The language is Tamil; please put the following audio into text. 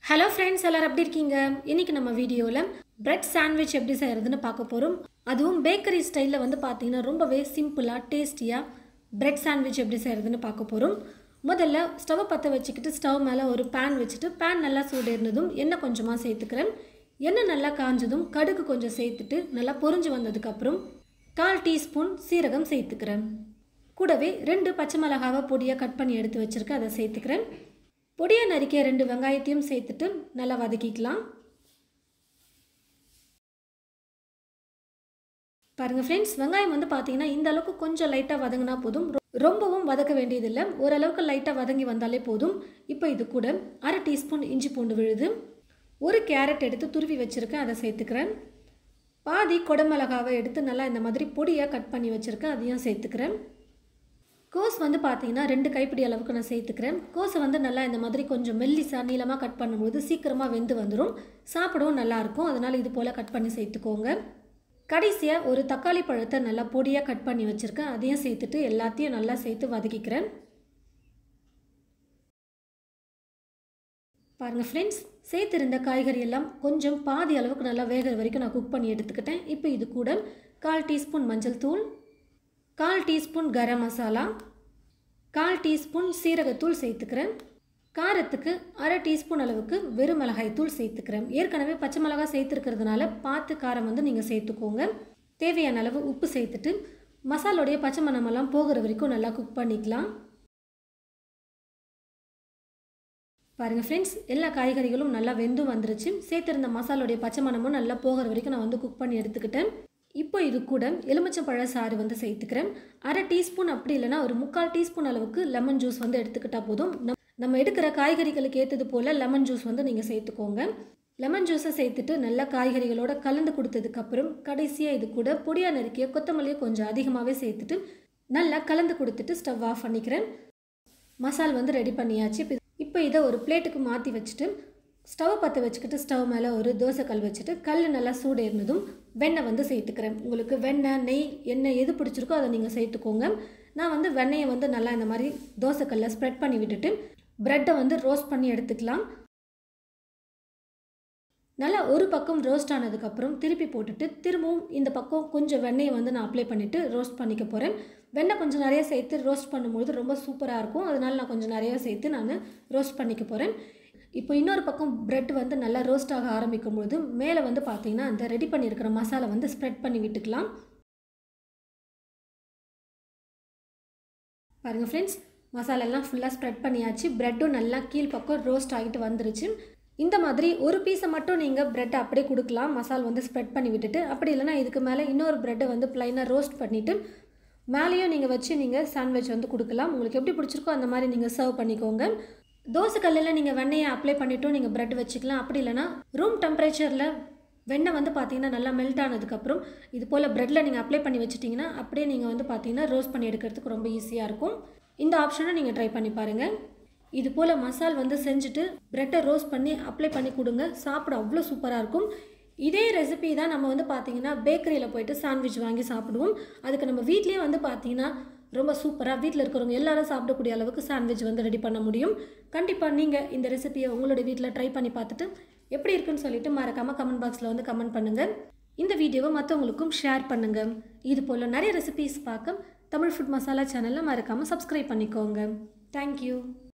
ஹலோ ஃப்ரெண்ட்ஸ் எல்லாரும் எப்படி இருக்கீங்க இன்னைக்கு நம்ம வீடியோவில் பிரெட் சாண்ட்விச் எப்படி செய்கிறதுன்னு பார்க்க போகிறோம் அதுவும் பேக்கரி ஸ்டைலில் வந்து பார்த்தீங்கன்னா ரொம்பவே சிம்பிளாக டேஸ்டியாக பிரெட் சாண்ட்விச் எப்படி செய்கிறதுன்னு பார்க்க போகிறோம் முதல்ல ஸ்டவ்வை பற்ற வச்சுக்கிட்டு ஸ்டவ் மேலே ஒரு பேன் வச்சுட்டு பேன் நல்லா சூடு இருந்ததும் எண்ணெய் கொஞ்சமாக சேர்த்துக்கிறேன் எண்ணெய் நல்லா காஞ்சதும் கடுகு கொஞ்சம் சேர்த்துட்டு நல்லா பொரிஞ்சு வந்ததுக்கப்புறம் கால் டீஸ்பூன் சீரகம் சேர்த்துக்கிறேன் கூடவே ரெண்டு பச்சை மிளகாவை பொடியாக கட் பண்ணி எடுத்து வச்சுருக்கேன் அதை சேர்த்துக்கிறேன் பொடியாக நறுக்கிய ரெண்டு வெங்காயத்தையும் சேர்த்துட்டு நல்லா வதக்கிக்கலாம் பாருங்கள் ஃப்ரெண்ட்ஸ் வெங்காயம் வந்து பார்த்தீங்கன்னா இந்த அளவுக்கு கொஞ்சம் லைட்டாக வதங்கினா போதும் ரொ- ரொம்பவும் வதக்க வேண்டியதில்லை ஓரளவுக்கு லைட்டாக வதங்கி வந்தாலே போதும் இப்போ இது கூட அரை டீஸ்பூன் இஞ்சி பூண்டு விழுது ஒரு கேரட் எடுத்து துருவி வச்சுருக்கேன் அதை சேர்த்துக்கிறேன் பாதி குடமிளகாவை எடுத்து நல்லா இந்த மாதிரி பொடியாக கட் பண்ணி வச்சுருக்கேன் அதையும் சேர்த்துக்கிறேன் கோஸ் வந்து பார்த்தீங்கன்னா ரெண்டு கைப்பிடி அளவுக்கு நான் சேர்த்துக்கிறேன் கோஸை வந்து நல்லா இந்த மாதிரி கொஞ்சம் மெல்லிசா நீளமாக கட் பண்ணும்போது சீக்கிரமாக வெந்து வந்துடும் சாப்பிடவும் நல்லாயிருக்கும் அதனால் இது போல் கட் பண்ணி சேர்த்துக்கோங்க கடைசியாக ஒரு தக்காளி பழத்தை நல்லா பொடியாக கட் பண்ணி வச்சுருக்கேன் அதையும் சேர்த்துட்டு எல்லாத்தையும் நல்லா சேர்த்து வதக்கிக்கிறேன் பாருங்கள் ஃப்ரெண்ட்ஸ் சேர்த்துருந்த காய்கறி எல்லாம் கொஞ்சம் பாதி அளவுக்கு நல்லா வேகிற வரைக்கும் நான் குக் பண்ணி எடுத்துக்கிட்டேன் இப்போ இது கூட கால் டீஸ்பூன் மஞ்சள் தூள் கால் டீஸ்பூன் கரம் மசாலா கால் டீஸ்பூன் சீரகத்தூள் சேர்த்துக்கிறேன் காரத்துக்கு அரை டீஸ்பூன் அளவுக்கு வெறும் மிளகாய் தூள் சேர்த்துக்கிறேன் ஏற்கனவே பச்சை மிளகாய் சேர்த்துருக்கிறதுனால பார்த்து காரம் வந்து நீங்கள் சேர்த்துக்கோங்க தேவையான அளவு உப்பு சேர்த்துட்டு மசாலோடைய பச்சை மணமெல்லாம் போகிற வரைக்கும் நல்லா குக் பண்ணிக்கலாம் பாருங்கள் ஃப்ரெண்ட்ஸ் எல்லா காய்கறிகளும் நல்லா வெந்தும் வந்துருச்சு சேர்த்துருந்த மசாலோடைய பச்சை மணமும் நல்லா போகிற வரைக்கும் நான் வந்து குக் பண்ணி எடுத்துக்கிட்டேன் இப்போ இது கூட எலுமிச்சம்பழ சாறு வந்து சேர்த்துக்கிறேன் அரை டீஸ்பூன் அப்படி இல்லைன்னா ஒரு முக்கால் டீஸ்பூன் அளவுக்கு லெமன் ஜூஸ் வந்து எடுத்துக்கிட்டால் போதும் நம்- நம்ம எடுக்கிற காய்கறிகளுக்கு ஏற்றது போல் லெமன் ஜூஸ் வந்து நீங்கள் சேர்த்துக்கோங்க லெமன் ஜூஸை சேர்த்துட்டு நல்லா காய்கறிகளோட கலந்து கொடுத்ததுக்கப்புறம் கடைசியாக இது கூட பொடியாக நறுக்கிய கொத்தமல்லியை கொஞ்சம் அதிகமாகவே சேர்த்துட்டு நல்லா கலந்து கொடுத்துட்டு ஸ்டவ் ஆஃப் பண்ணிக்கிறேன் மசால் வந்து ரெடி பண்ணியாச்சு இப்போ இப்போ இதை ஒரு பிளேட்டுக்கு மாற்றி வச்சுட்டு ஸ்டவ் பற்ற வச்சுக்கிட்டு ஸ்டவ் மேலே ஒரு தோசை கல் வச்சுட்டு கல் நல்லா சூடு இருந்ததும் வெண்ணெய் வந்து சேர்த்துக்கிறேன் உங்களுக்கு வெண்ணெய் நெய் எண்ணெய் எது பிடிச்சிருக்கோ அதை நீங்கள் சேர்த்துக்கோங்க நான் வந்து வெண்ணெயை வந்து நல்லா இந்த மாதிரி தோசைக்கல்ல ஸ்ப்ரெட் பண்ணி விட்டுட்டு ப்ரெட்டை வந்து ரோஸ்ட் பண்ணி எடுத்துக்கலாம் நல்லா ஒரு பக்கம் ரோஸ்ட் ஆனதுக்கப்புறம் திருப்பி போட்டுட்டு திரும்பவும் இந்த பக்கம் கொஞ்சம் வெண்ணெயை வந்து நான் அப்ளை பண்ணிவிட்டு ரோஸ்ட் பண்ணிக்க போகிறேன் வெண்ணெய் கொஞ்சம் நிறைய சேர்த்து ரோஸ்ட் பண்ணும்போது ரொம்ப சூப்பராக இருக்கும் அதனால் நான் கொஞ்சம் நிறைய சேர்த்து நான் ரோஸ்ட் பண்ணிக்க போகிறேன் இப்போ இன்னொரு பக்கம் பிரெட் வந்து நல்லா ரோஸ்ட் ஆக ஆரம்பிக்கும் பொழுது மேலே வந்து பார்த்தீங்கன்னா அந்த ரெடி பண்ணியிருக்கிற மசாலா வந்து ஸ்ப்ரெட் பண்ணி விட்டுக்கலாம் பாருங்கள் ஃப்ரெண்ட்ஸ் மசாலாலாம் ஃபுல்லாக ஸ்ப்ரெட் பண்ணியாச்சு ப்ரெட்டும் நல்லா கீழ் பக்கம் ரோஸ்ட் ஆகிட்டு வந்துருச்சு இந்த மாதிரி ஒரு பீஸை மட்டும் நீங்கள் ப்ரெட்டை அப்படியே கொடுக்கலாம் மசால் வந்து ஸ்ப்ரெட் பண்ணி விட்டுட்டு அப்படி இல்லைன்னா இதுக்கு மேலே இன்னொரு ப்ரெட்டை வந்து ப்ளைனாக ரோஸ்ட் பண்ணிவிட்டு மேலேயும் நீங்கள் வச்சு நீங்கள் சாண்ட்விச் வந்து கொடுக்கலாம் உங்களுக்கு எப்படி பிடிச்சிருக்கோ அந்த மாதிரி நீங்கள் சர்வ் பண்ணிக்கோங்க தோசைக்கல்லில் நீங்கள் வெண்ணெயை அப்ளை பண்ணிவிட்டும் நீங்கள் ப்ரெட் வச்சுக்கலாம் அப்படி இல்லைன்னா ரூம் டெம்பரேச்சரில் வெண்ணெய் வந்து பார்த்தீங்கன்னா நல்லா மெல்ட் ஆனதுக்கப்புறம் இது போல் ப்ரெட்டில் நீங்கள் அப்ளை பண்ணி வச்சிட்டிங்கன்னா அப்படியே நீங்கள் வந்து பார்த்தீங்கன்னா ரோஸ்ட் பண்ணி எடுக்கிறதுக்கு ரொம்ப ஈஸியாக இருக்கும் இந்த ஆப்ஷனை நீங்கள் ட்ரை பண்ணி பாருங்கள் இது போல் மசால் வந்து செஞ்சுட்டு ப்ரெட்டை ரோஸ்ட் பண்ணி அப்ளை பண்ணி கொடுங்க சாப்பிட அவ்வளோ சூப்பராக இருக்கும் இதே ரெசிபி தான் நம்ம வந்து பார்த்தீங்கன்னா பேக்கரியில் போயிட்டு சாண்ட்விச் வாங்கி சாப்பிடுவோம் அதுக்கு நம்ம வீட்லேயே வந்து பார்த்தீங்கன்னா ரொம்ப சூப்பராக வீட்டில் இருக்கிறவங்க எல்லாரும் சாப்பிடக்கூடிய அளவுக்கு சாண்ட்விச் வந்து ரெடி பண்ண முடியும் கண்டிப்பாக நீங்கள் இந்த ரெசிபியை உங்களோட வீட்டில் ட்ரை பண்ணி பார்த்துட்டு எப்படி இருக்குன்னு சொல்லிட்டு மறக்காமல் கமெண்ட் பாக்ஸில் வந்து கமெண்ட் பண்ணுங்கள் இந்த வீடியோவை மற்றவங்களுக்கும் ஷேர் பண்ணுங்கள் இது போல் நிறைய ரெசிபிஸ் பார்க்க தமிழ் ஃபுட் மசாலா சேனலில் மறக்காமல் சப்ஸ்கிரைப் பண்ணிக்கோங்க தேங்க்யூ